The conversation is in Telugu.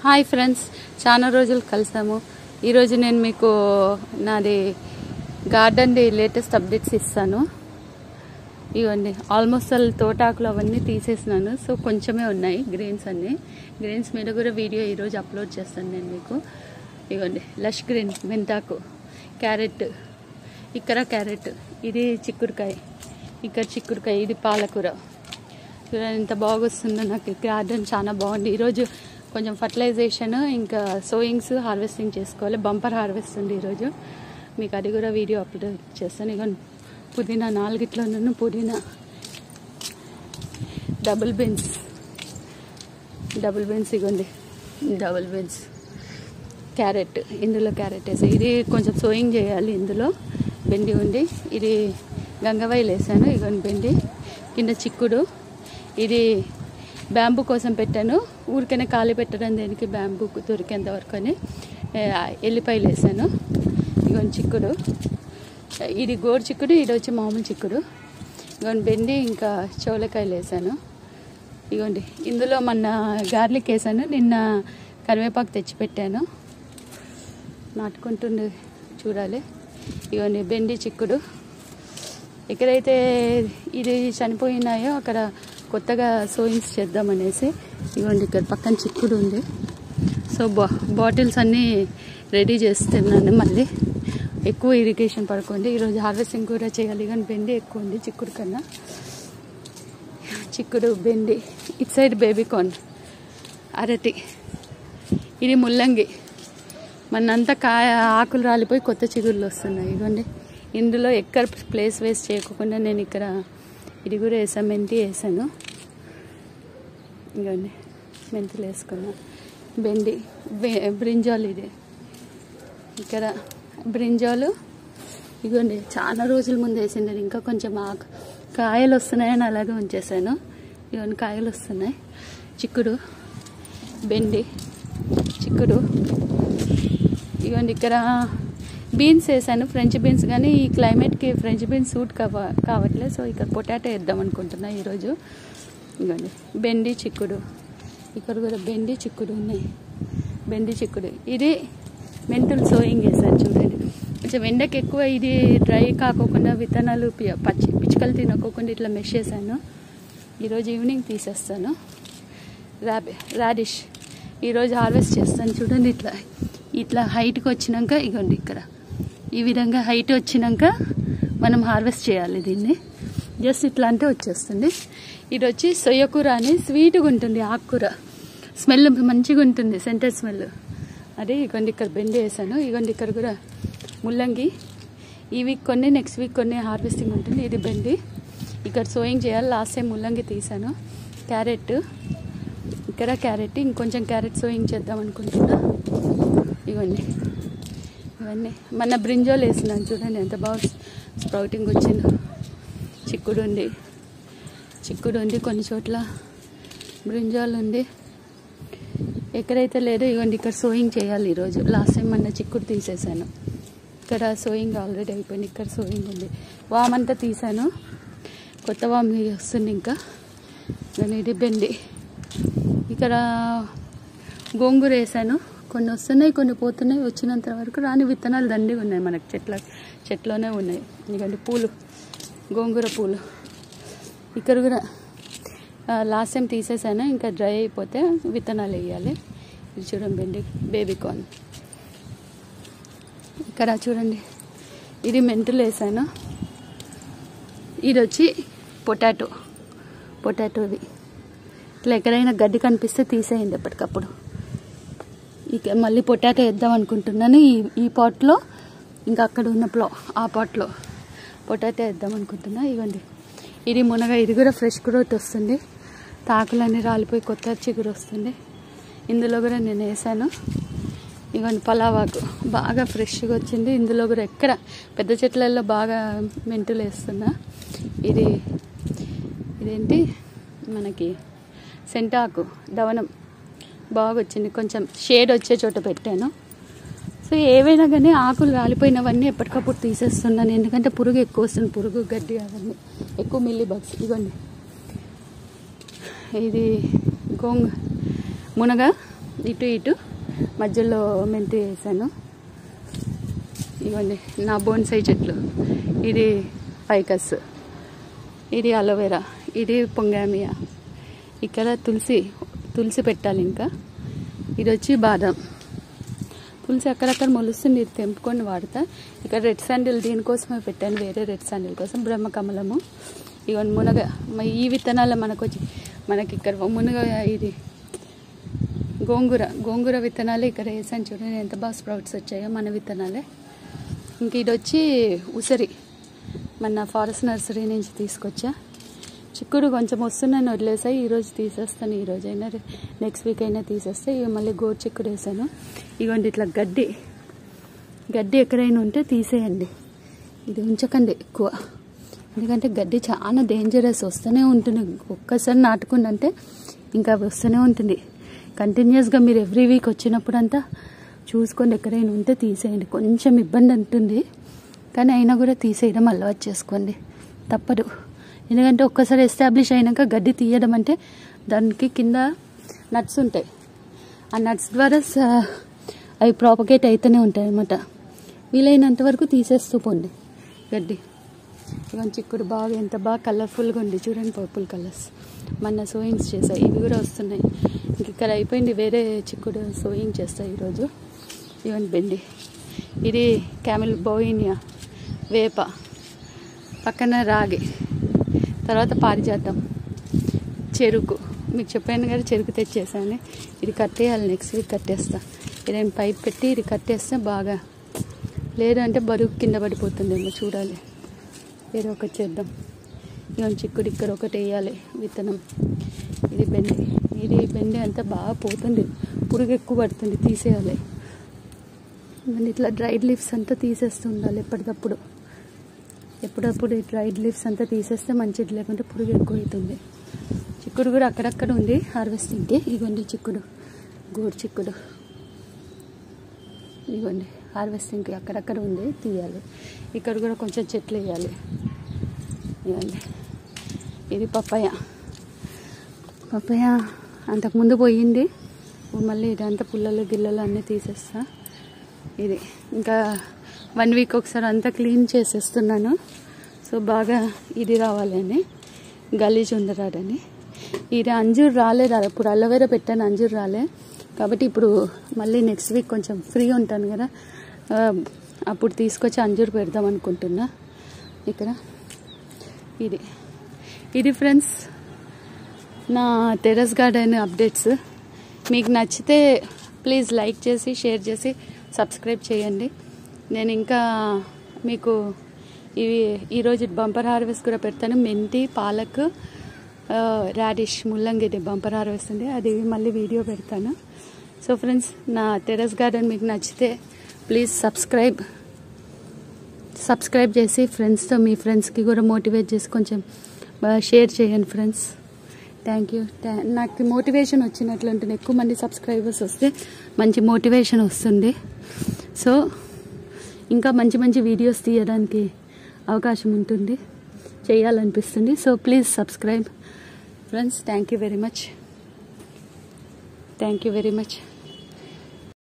హాయ్ ఫ్రెండ్స్ చాలా రోజులు కలిసాము ఈరోజు నేను మీకు నాది గార్డెన్ది లేటెస్ట్ అప్డేట్స్ ఇస్తాను ఇవన్నీ ఆల్మోస్ట్ అసలు తోటాకులు అవన్నీ తీసేసినాను సో కొంచెమే ఉన్నాయి గ్రీన్స్ అన్నీ గ్రీన్స్ మీద కూడా వీడియో ఈరోజు అప్లోడ్ చేస్తాను నేను మీకు ఇవ్వండి లష్ గ్రీన్ మెంతాకు క్యారెట్ ఇక్కడ క్యారెట్ ఇది చిక్కుడుకాయ ఇక్కడ చిక్కుడుకాయ ఇది పాలకూర చూడండి ఎంత బాగా వస్తుందో నాకు ఈ గార్డెన్ చాలా బాగుంది ఈరోజు కొంచెం ఫర్టిలైజేషన్ ఇంకా సోయింగ్స్ హార్వెస్టింగ్ చేసుకోవాలి బంపర్ హార్వెస్ట్ ఉంది ఈరోజు మీకు అది కూడా వీడియో అప్లోడ్ చేస్తాను ఇక పుదీనా నాలుగిట్లో నన్ను పుదీనా డబుల్ బీన్స్ డబుల్ బీన్స్ ఇగోండి డబుల్ బీన్స్ క్యారెట్ ఇందులో క్యారెట్ వేసి ఇది కొంచెం సోయింగ్ చేయాలి ఇందులో బెండి ఉంది ఇది గంగవాయిలు వేసాను ఇగోండి బెండి కింద చిక్కుడు ఇది బ్యాంబూ కోసం పెట్టాను ఊరికైనా ఖాళీ పెట్టడం దేనికి బ్యాంబూ దొరికేంత వరకు అని ఆ, ఎల్లిపాయలు వేసాను ఇగోండి చిక్కుడు ఇది గోరు చిక్కుడు ఇది వచ్చి మామూలు చిక్కుడు ఇగోండి బెండి ఇంకా చౌలకాయలు వేసాను ఇగోండి ఇందులో మొన్న గార్లిక్ వేసాను నిన్న కరివేపాకు తెచ్చిపెట్టాను నాటుకుంటుండే చూడాలి ఇవన్నీ బెండి చిక్కుడు ఎక్కడైతే ఇది చనిపోయినాయో అక్కడ కొత్తగా సోయింగ్స్ చేద్దామనేసి ఇవ్వండి ఇక్కడ పక్కన చిక్కుడు ఉంది సో బా బాటిల్స్ అన్నీ రెడీ చేస్తున్నాను మళ్ళీ ఎక్కువ ఇరిగేషన్ పడుకోండి ఈరోజు హార్వెస్టింగ్ కూడా చేయాలి కానీ బెండి ఎక్కువ ఉంది చిక్కుడు కన్నా చిక్కుడు బెండి ఇటు సైడ్ బేబీ కార్న్ అరటి ఇది ముల్లంగి మనంతా కాయ ఆకులు రాలిపోయి కొత్త చిగుళ్ళు వస్తున్నాయి ఇదిగోండి ఇందులో ఎక్కడ ప్లేస్ వేస్ట్ చేయకుండా నేను ఇక్కడ ఇది కూడా వేసాను మెంతి వేసాను ఇదిగోండి మెంతులు వేసుకున్నా బెండి బె- బ్రింజాల్ ఇది ఇక్కడ బ్రింజాలు ఇదిగోండి చాలా రోజుల ముందు వేసింది ఇంకా కొంచెం ఆకు కాయలు వస్తున్నాయని అలాగే ఉంచేసాను ఇవన్నీ కాయలు వస్తున్నాయి చిక్కుడు బెండి చిక్కుడు ఇవ్వండి ఇక్కడ బీన్స్ వేసాను ఫ్రెంచ్ బీన్స్ కానీ ఈ క్లైమేట్కి ఫ్రెంచ్ బీన్స్ సూట్ కావ కావట్లేదు సో ఇక్కడ పొటాటో వేద్దాం అనుకుంటున్నా ఈరోజు ఇవ్వండి బెండి చిక్కుడు ఇక్కడ కూడా బెండి చిక్కుడు ఉన్నాయి బెండి చిక్కుడు ఇది మెంతులు సోయింగ్ వేసాను చూడండి కొంచెం ఎండకి ఎక్కువ ఇది డ్రై కాకోకుండా విత్తనాలు పి- పచ్చి పిచ్చుకలు తినకోకుండా ఇట్లా మెష్ చేశాను ఈరోజు ఈవినింగ్ తీసేస్తాను ర్యాబి రాడిష్ ఈరోజు హార్వెస్ట్ చేస్తాను చూడండి ఇట్లా ఇట్లా హైట్కి వచ్చినాక ఇగోండి ఇక్కడ ఈ విధంగా హైట్ వచ్చినాక మనం హార్వెస్ట్ చేయాలి దీన్ని జస్ట్ ఇట్లా అంటే వచ్చేస్తుంది ఇది వచ్చి సొయ్యకూర అని స్వీట్గా ఉంటుంది ఆకుకూర స్మెల్ మంచిగా ఉంటుంది సెంటర్ స్మెల్ అదే ఇగోండి ఇక్కడ బెండి వేసాను ఇగోండి ఇక్కడ కూడా ముల్లంగి ఈ వీక్ కొన్ని నెక్స్ట్ వీక్ కొన్ని హార్వెస్టింగ్ ఉంటుంది ఇది బెండి ఇక్కడ సోయింగ్ చేయాలి లాస్ట్ టైం ముల్లంగి తీసాను క్యారెట్ ఇక్కడ క్యారెట్ ఇంకొంచెం క్యారెట్ సోయింగ్ చేద్దాం అనుకుంటున్నా ఇవన్నీ ఇవన్నీ మన బ్రింజోలు వేసినాను చూడండి ఎంత బాగా స్ప్రౌటింగ్ వచ్చిందో చిక్కుడు ఉంది చిక్కుడు ఉంది కొన్ని చోట్ల బ్రింజాల్ ఉంది ఎక్కడైతే లేదో ఇవ్వండి ఇక్కడ సోయింగ్ చేయాలి ఈరోజు లాస్ట్ టైం మొన్న చిక్కుడు తీసేసాను ఇక్కడ సోయింగ్ ఆల్రెడీ అయిపోయింది ఇక్కడ సోయింగ్ ఉంది వామ్ అంతా తీసాను కొత్త వామ్ వస్తుంది ఇంకా కానీ ఇది బెండి ఇక్కడ గోంగూర వేసాను కొన్ని వస్తున్నాయి కొన్ని పోతున్నాయి వచ్చినంత వరకు రాని విత్తనాలు దండిగా ఉన్నాయి మనకి చెట్ల చెట్లోనే ఉన్నాయి ఎందుకంటే పూలు గోంగూర పూలు ఇక్కడ కూడా లాస్ట్ టైం తీసేసాను ఇంకా డ్రై అయిపోతే విత్తనాలు వేయాలి ఇది చూడండి బెండి బేబీ కార్న్ ఇక్కడ చూడండి ఇది మెంతులు వేసాను ఇది వచ్చి పొటాటో పొటాటోది ఇట్లా ఎక్కడైనా గడ్డి కనిపిస్తే తీసేయండి ఎప్పటికప్పుడు ఇక మళ్ళీ పొటాటో వేద్దాం అనుకుంటున్నాను ఈ ఈ పాట్లో ఇంకా అక్కడ ఉన్న ప్లో ఆ పాట్లో పొటాటో వేద్దాం అనుకుంటున్నా ఇవ్వండి ఇది మునగ ఇది కూడా ఫ్రెష్ గ్రోత్ వస్తుంది తాకులన్నీ రాలిపోయి కొత్త చిగురు వస్తుంది ఇందులో కూడా నేను వేసాను ఇవన్నీ పలావాకు బాగా ఫ్రెష్గా వచ్చింది ఇందులో కూడా ఎక్కడ పెద్ద చెట్లలో బాగా మెంతులు వేస్తున్నా ఇది ఇదేంటి మనకి సెంటాకు దవనం బాగా వచ్చింది కొంచెం షేడ్ వచ్చే చోట పెట్టాను సో ఏవైనా కానీ ఆకులు రాలిపోయినవన్నీ ఎప్పటికప్పుడు తీసేస్తున్నాను ఎందుకంటే పురుగు ఎక్కువ వస్తుంది పురుగు గడ్డి అవన్నీ ఎక్కువ మిల్లీ బగ్స్ ఇదిగోండి ఇది గోంగ మునగ ఇటు ఇటు మధ్యలో మెంతి వేసాను ఇవ్వండి నా బోన్సై చెట్లు ఇది పైకస్ ఇది అలోవెరా ఇది పొంగామియా ఇక్కడ తులసి తులసి పెట్టాలి ఇంకా ఇది వచ్చి బాదం తులసి అక్కడక్కడ మొలుస్తుంది ఇది తెంపుకొని వాడతా ఇక్కడ రెడ్ శాండిల్ దీనికోసమే పెట్టాను వేరే రెడ్ శాండిల్ కోసం బ్రహ్మకమలము ఇవన్నీ మునగ మ- ఈ విత్తనాలు మనకు వచ్చి మనకి ఇక్కడ మునగ ఇది గోంగూర గోంగూర విత్తనాలు ఇక్కడ వేసాను చూడండి ఎంత బాగా స్ప్రౌట్స్ వచ్చాయో మన విత్తనాలే ఇంక ఇది వచ్చి ఉసిరి మన ఫారెస్ట్ నర్సరీ నుంచి తీసుకొచ్చా చిక్కుడు కొంచెం వస్తున్నాను వదిలేసాయి ఈరోజు తీసేస్తాను ఈ రోజు అయినా నెక్స్ట్ వీక్ అయినా తీసేస్తే ఇవి మళ్ళీ గోరు చిక్కుడు వేసాను ఇగోండి ఇట్లా గడ్డి గడ్డి ఎక్కడైనా ఉంటే తీసేయండి ఇది ఉంచకండి ఎక్కువ ఎందుకంటే గడ్డి చాలా డేంజరస్ వస్తూనే ఉంటుంది ఒక్కసారి నాటుకుందంటే ఇంకా అవి వస్తూనే ఉంటుంది కంటిన్యూస్గా మీరు ఎవ్రీ వీక్ వచ్చినప్పుడంతా చూసుకోండి ఎక్కడైనా ఉంటే తీసేయండి కొంచెం ఇబ్బంది ఉంటుంది కానీ అయినా కూడా తీసేయడం అలవాటు చేసుకోండి తప్పదు ఎందుకంటే ఒక్కసారి ఎస్టాబ్లిష్ అయినాక గడ్డి తీయడం అంటే దానికి కింద నట్స్ ఉంటాయి ఆ నట్స్ ద్వారా స- అవి ప్రాపగేట్ అవుతూనే ఉంటాయి అన్నమాట వీలైనంత వరకు తీసేస్తూ పోండి గడ్డి ఇవన్నీ చిక్కుడు బాగా ఎంత బాగా కలర్ఫుల్గా ఉంది చూడండి పర్పుల్ కలర్స్ మొన్న సోయింగ్స్ చేసాయి ఇవి కూడా వస్తున్నాయి ఇంక ఇక్కడ అయిపోయింది వేరే చిక్కుడు సోయింగ్ చేస్తాయి ఈరోజు ఇవన్నీ బెండి ఇది క్యామిల్ బోయినియా వేప పక్కన రాగి తర్వాత పారిజాతం చెరుకు మీకు చెప్పాను కదా చెరుకు తెచ్చేసాను ఇది కట్టేయాలి నెక్స్ట్ వీక్ కట్టేస్తా ఇదేం పైప్ పెట్టి ఇది కట్టేస్తే బాగా లేదంటే బరువు కింద పడిపోతుందేమో చూడాలి ఏదో ఒకటి చేద్దాం ఇవన్నీ చిక్కుడు ఇక్కడ ఒకటి వేయాలి విత్తనం ఇది బెండి ఇది బెండి అంతా బాగా పోతుంది పురుగు ఎక్కువ పడుతుంది తీసేయాలి మళ్ళీ ఇట్లా డ్రైడ్ లీవ్స్ అంతా తీసేస్తూ ఉండాలి ఎప్పటికప్పుడు ఎప్పుడప్పుడు ఈ డ్రైడ్ లీవ్స్ అంతా తీసేస్తే మంచిది లేకుంటే పురుగు ఎక్కువ అవుతుంది చిక్కుడు కూడా అక్కడక్కడ ఉంది హార్వెస్టింగ్కి ఇగోండి చిక్కుడు గోడు చిక్కుడు ఇగోండి హార్వెస్టింగ్కి అక్కడక్కడ ఉంది తీయాలి ఇక్కడ కూడా కొంచెం చెట్లు వేయాలి ఇవ్వండి ఇది పప్పాయ పప్పాయ అంతకుముందు పోయింది ఇప్పుడు మళ్ళీ ఇదంతా పుల్లలు గిల్లలు అన్నీ తీసేస్తా ఇది ఇంకా వన్ వీక్ ఒకసారి అంతా క్లీన్ చేసేస్తున్నాను సో బాగా ఇది రావాలని గలీజ్ ఉండరాడని ఇది అంజూరు రాలేదు అప్పుడు అలోవెరా పెట్టాను అంజూరు రాలే కాబట్టి ఇప్పుడు మళ్ళీ నెక్స్ట్ వీక్ కొంచెం ఫ్రీ ఉంటాను కదా ఆ, అప్పుడు తీసుకొచ్చి అంజూరు పెడదాం అనుకుంటున్నా ఇక్కడ ఇది ఇది ఫ్రెండ్స్ నా టెర్రస్ గార్డెన్ అప్డేట్స్ మీకు నచ్చితే ప్లీజ్ లైక్ చేసి షేర్ చేసి సబ్స్క్రైబ్ చేయండి నేను ఇంకా మీకు ఇవి ఈరోజు బంపర్ హార్వెస్ట్ కూడా పెడతాను మెంతి పాలక్ రాడిష్ ముల్లంగిది బంపర్ హార్వెస్ట్ ఉంది అది మళ్ళీ వీడియో పెడతాను సో ఫ్రెండ్స్ నా టెర్రస్ గార్డెన్ మీకు నచ్చితే ప్లీజ్ సబ్స్క్రైబ్ సబ్స్క్రైబ్ చేసి ఫ్రెండ్స్తో మీ ఫ్రెండ్స్కి కూడా మోటివేట్ చేసి కొంచెం బాగా షేర్ చేయండి ఫ్రెండ్స్ థ్యాంక్ యూ నాకు మోటివేషన్ వచ్చినట్లు ఉంటుంది ఎక్కువ మంది సబ్స్క్రైబర్స్ వస్తే మంచి మోటివేషన్ వస్తుంది సో ఇంకా మంచి మంచి వీడియోస్ తీయడానికి అవకాశం ఉంటుంది చేయాలనిపిస్తుంది so please subscribe friends thank you very much thank you very much